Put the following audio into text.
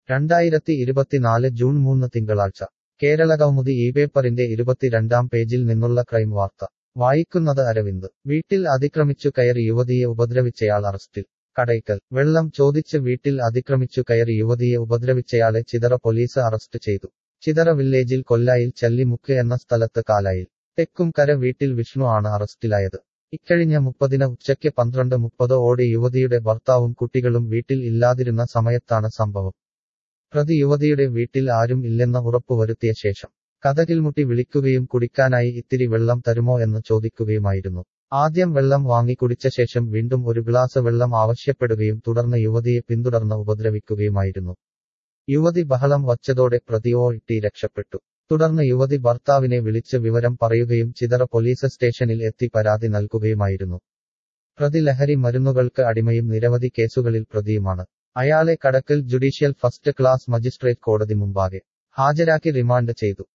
രണ്ടായിരത്തി ഇരുപത്തിനാല് ജൂൺ മൂന്ന് തിങ്കളാഴ്ച കേരളകൗമുദി ഈ പേപ്പറിന്റെ ഇരുപത്തിരണ്ടാം പേജിൽ നിന്നുള്ള ക്രൈം വാർത്ത വായിക്കുന്നത് അരവിന്ദ് വീട്ടിൽ അതിക്രമിച്ചു കയറി യുവതിയെ ഉപദ്രവിച്ചയാൾ അറസ്റ്റിൽ കടയ്ക്കൽ വെള്ളം ചോദിച്ച് വീട്ടിൽ അതിക്രമിച്ചു കയറി യുവതിയെ ഉപദ്രവിച്ചയാളെ ചിതറ പോലീസ് അറസ്റ്റ് ചെയ്തു ചിതറ വില്ലേജിൽ കൊല്ലായിൽ ചല്ലിമുക്ക് എന്ന സ്ഥലത്ത് കാലായിൽ തെക്കുംകര വീട്ടിൽ വിഷ്ണു ആണ് അറസ്റ്റിലായത് ഇക്കഴിഞ്ഞ മുപ്പതിന് ഉച്ചയ്ക്ക് പന്ത്രണ്ട് മുപ്പത് ഓടെ യുവതിയുടെ ഭർത്താവും കുട്ടികളും വീട്ടിൽ ഇല്ലാതിരുന്ന സമയത്താണ് സംഭവം പ്രതി യുവതിയുടെ വീട്ടിൽ ആരും ഇല്ലെന്ന് ഉറപ്പുവരുത്തിയ ശേഷം കഥകിൽമുട്ടി വിളിക്കുകയും കുടിക്കാനായി ഇത്തിരി വെള്ളം തരുമോ എന്ന് ചോദിക്കുകയുമായിരുന്നു ആദ്യം വെള്ളം വാങ്ങി കുടിച്ച ശേഷം വീണ്ടും ഒരു ഗ്ലാസ് വെള്ളം ആവശ്യപ്പെടുകയും തുടർന്ന് യുവതിയെ പിന്തുടർന്ന് ഉപദ്രവിക്കുകയുമായിരുന്നു യുവതി ബഹളം വച്ചതോടെ പ്രതിയോ ഇട്ടി രക്ഷപ്പെട്ടു തുടർന്ന് യുവതി ഭർത്താവിനെ വിളിച്ച് വിവരം പറയുകയും ചിതറ പോലീസ് സ്റ്റേഷനിൽ എത്തി പരാതി നൽകുകയുമായിരുന്നു പ്രതി ലഹരി മരുന്നുകൾക്ക് അടിമയും നിരവധി കേസുകളിൽ പ്രതിയുമാണ് അയാളെ Kadakkal judicial first class magistrate കോടതി മുമ്പാകെ ഹാജരാക്കി റിമാൻഡ് ചെയ്തു